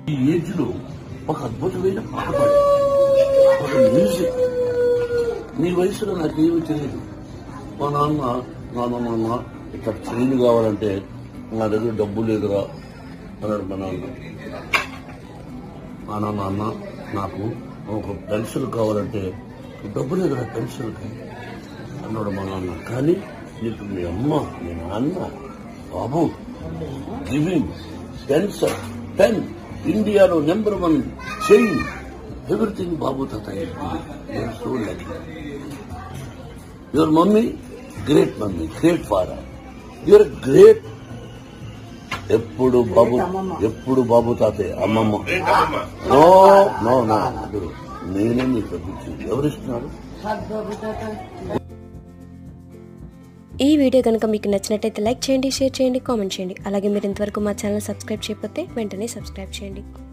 ఈ ఏజ్ లో ఒక అద్భుతమైన పాట పాడాడు ఒక మ్యూజిక్ నీ వయసులో నాకేమీ తెలియదు మా నాన్న నాన్న నాన్న ఇక్కడ చైన్ కావాలంటే నా దగ్గర డబ్బు లేదురా అన్నాడు మా నాన్న మా నాన్న అన్న నాకు ఒక పెన్సిల్ కావాలంటే డబ్బు లేదురా పెన్సిల్కి అన్నాడు మా నాన్న కానీ నీకు మీ అమ్మ మీ నాన్న బాబు గివింగ్ పెన్సర్ పెన్ ఇండియాలో నెంబర్ వన్ చైన్ ఎవ్రీథింగ్ బాబు తాతయ్య so lucky your mummy great mummy great father your great ఎప్పుడు బాబు ఎప్పుడు బాబు తాతయ్య అమ్మమ్మ నో నో నో అప్పుడు నేనే నీకు పంపించింది ఎవరిస్తున్నారు ఈ వీడియో కనుక మీకు నచ్చినట్టయితే లైక్ చేయండి షేర్ చేయండి కామెంట్ చేయండి అలాగే మీరు ఇంతవరకు మా ఛానల్ సబ్స్క్రైబ్ చేయకపోతే వెంటనే సబ్స్క్రైబ్ చేయండి